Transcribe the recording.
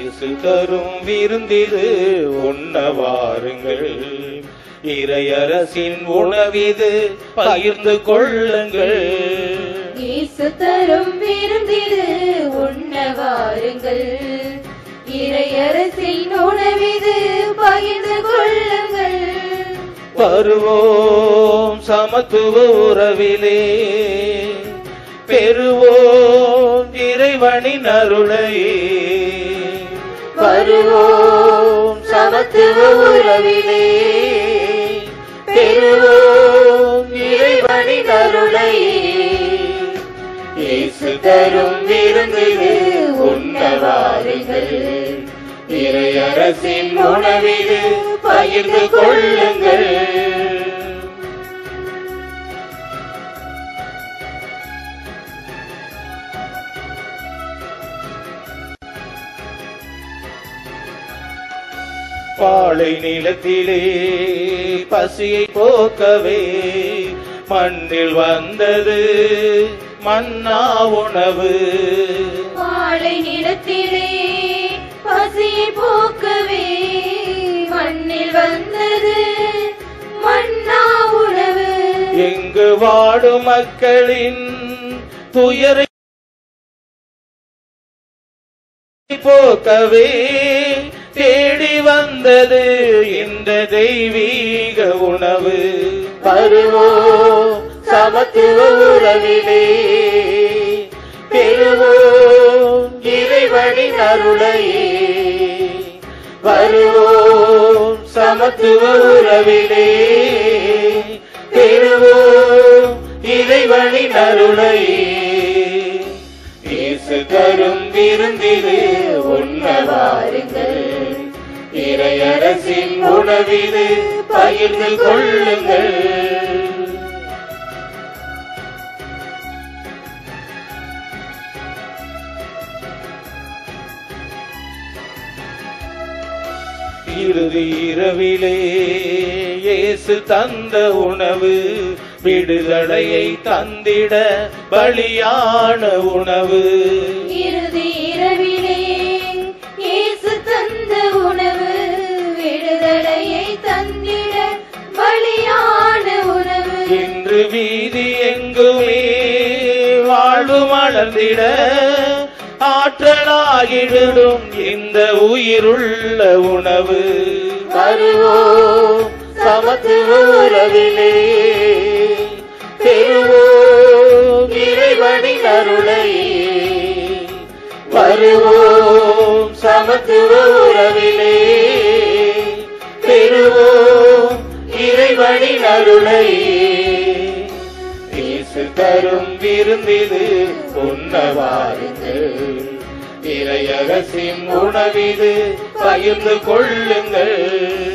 இயேசு தரும் விருந்திது உண்ண வாருங்கள் இறையரசின் உணவிது பகிர்ந்து கொள்ளுங்கள் இயேசு தரும் விருந்திது உண்ண வாருங்கள் இறையரசின் உணவிது பகிர்ந்து கொள்ளுங்கள் வருவோம் சமத்துவ உறவிலே பெறுவோம் இறைவனின் அருளையே வருவோம் சமத்துவ உறவிலே பெறுவோம் இறைவனின் அருளை இயேசு தரும் விருந்திது உண்ண வாருங்கள் இறையரசின் உணவிது பகிர்ந்து கொள்ளுங்கள் பாலை நிலத்திலே பசியை போக்கவே மண்ணில் வந்தது மன்னா உணவு வாழை நிலத்திலே பசியை போக்கவே மண்ணில் வந்தது மன்னா உணவு எங்கு வாடும் மக்களின் துயரை போக்கவே தேடி வந்தது இந்த தெய்வீக உணவு வருவோம் சமத்துவ உறவிலே பெறுவோம் இறைவனின் அருளையே வருவோம் சமத்துவ உறவிலே பெறுவோம் இறைவனின் அருளை இயேசு தரும் விருந்திலே உண்ண வாருங்கள் இறையரசின் உணவிது பகிர்ந்து கொள்ளுங்கள் இறுதி இரவிலே இயேசு தந்த உணவு விடுதலையை தந்திட பலியான உணவு இறுதி இரவிலே இயேசு தந்த உணவு விடுதலையை தந்திட பலியான உணவு இன்று வீதி எங்குமே வாழ்வு மலர்ந்திட ஆற்றலாகிடும் இந்த உயிருள்ள உணவு வருவோம் சமத்துவ உறவிலே பெறுவோம் இறைவனின் அருளை வருவோம் சமத்துவ உறவிலே பெறுவோம் இறைவனின் அருளை இயேசு தரும் விருந்திது உண்ண வாருங்கள் இறையரசின் உணவிது பகிர்ந்து கொள்ளுங்கள்